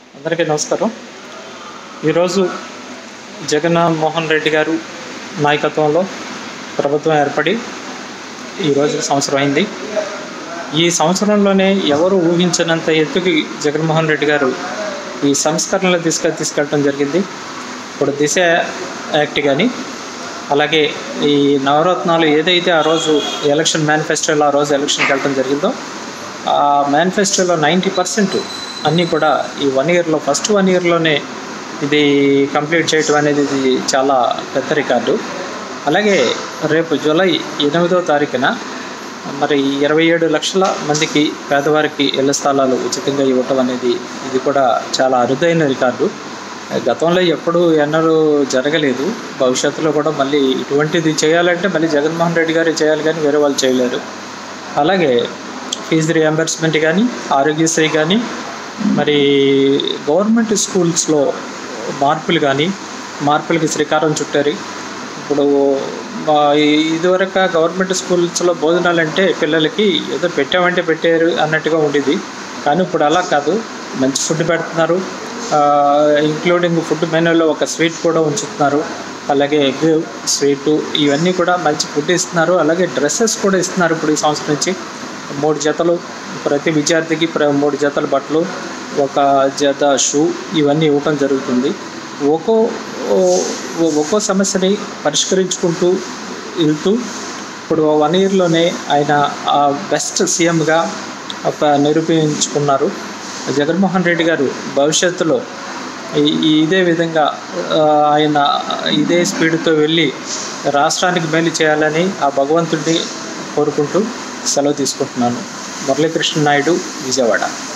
అందరికీ నమస్కారం ఈరోజు జగన్మోహన్ రెడ్డి గారు నాయకత్వంలో ప్రభుత్వం ఏర్పడి ఈరోజు సంవత్సరం అయింది ఈ సంవత్సరంలోనే ఎవరు ఊహించినంత ఎత్తుకి జగన్మోహన్ రెడ్డి గారు ఈ సంస్కరణలు తీసుకె తీసుకెళ్ళడం జరిగింది ఇప్పుడు దిశ యాక్ట్ కానీ అలాగే ఈ నవరత్నాలు ఏదైతే ఆ రోజు ఎలక్షన్ మేనిఫెస్టోలో ఆ రోజు ఎలక్షన్కి వెళ్ళడం జరిగిందో ఆ మేనిఫెస్టోలో నైంటీ పర్సెంట్ అన్నీ కూడా ఈ వన్ ఇయర్లో ఫస్ట్ వన్ ఇయర్లోనే ఇది కంప్లీట్ చేయటం అనేది ఇది చాలా పెద్ద రికార్డు అలాగే రేపు జూలై ఎనిమిదో తారీఖున మరి ఇరవై ఏడు లక్షల మందికి పేదవారికి ఇళ్ల స్థలాలు ఉచితంగా ఇవ్వటం అనేది ఇది కూడా చాలా అరుదైన రికార్డు గతంలో ఎప్పుడు ఎన్నడూ జరగలేదు భవిష్యత్తులో కూడా మళ్ళీ ఇటువంటిది చేయాలంటే మళ్ళీ జగన్మోహన్ రెడ్డి గారు చేయాలి కానీ వేరే వాళ్ళు చేయలేరు అలాగే ఫీజు రియంబర్స్మెంట్ కానీ ఆరోగ్యశ్రీ కానీ మరి గవర్నమెంట్ స్కూల్స్లో మార్పులు కానీ మార్పులకి శ్రీకారం చుట్టారు ఇప్పుడు మా ఈ- ఇదివరకు గవర్నమెంట్ స్కూల్స్లో భోజనాలు అంటే పిల్లలకి ఏదో పెట్టామంటే పెట్టారు అన్నట్టుగా ఉండేది కానీ ఇప్పుడు అలా కాదు మంచి ఫుడ్ పెడుతున్నారు ఇంక్లూడింగ్ ఫుడ్ మెనూలో ఒక స్వీట్ కూడా ఉంచుతున్నారు అలాగే ఎగ్ స్వీటు ఇవన్నీ కూడా మంచి ఫుడ్ ఇస్తున్నారు అలాగే డ్రెస్సెస్ కూడా ఇస్తున్నారు ఇప్పుడు ఈ సంవత్సరం నుంచి మూడు జతలు ప్రతి విద్యార్థికి ప్ర- మూడు జతల బట్టలు ఒక జత షూ ఇవన్నీ ఇవ్వటం జరుగుతుంది ఒక్కో ఓ- ఒక్కో సమస్యని పరిష్కరించుకుంటూ వెళ్తూ ఇప్పుడు వన్ ఇయర్లోనే ఆయన బెస్ట్ సీఎంగా ఒక నిరూపించుకున్నారు జగన్మోహన్ రెడ్డి గారు భవిష్యత్తులో ఈ- ఈ ఇదే విధంగా ఆ, ఆయన ఇదే స్పీడ్తో వెళ్ళి రాష్ట్రానికి మేలు చేయాలని ఆ భగవంతుడిని కోరుకుంటూ సెలవు తీసుకుంటున్నాను మురళీకృష్ణ నాయుడు విజయవాడ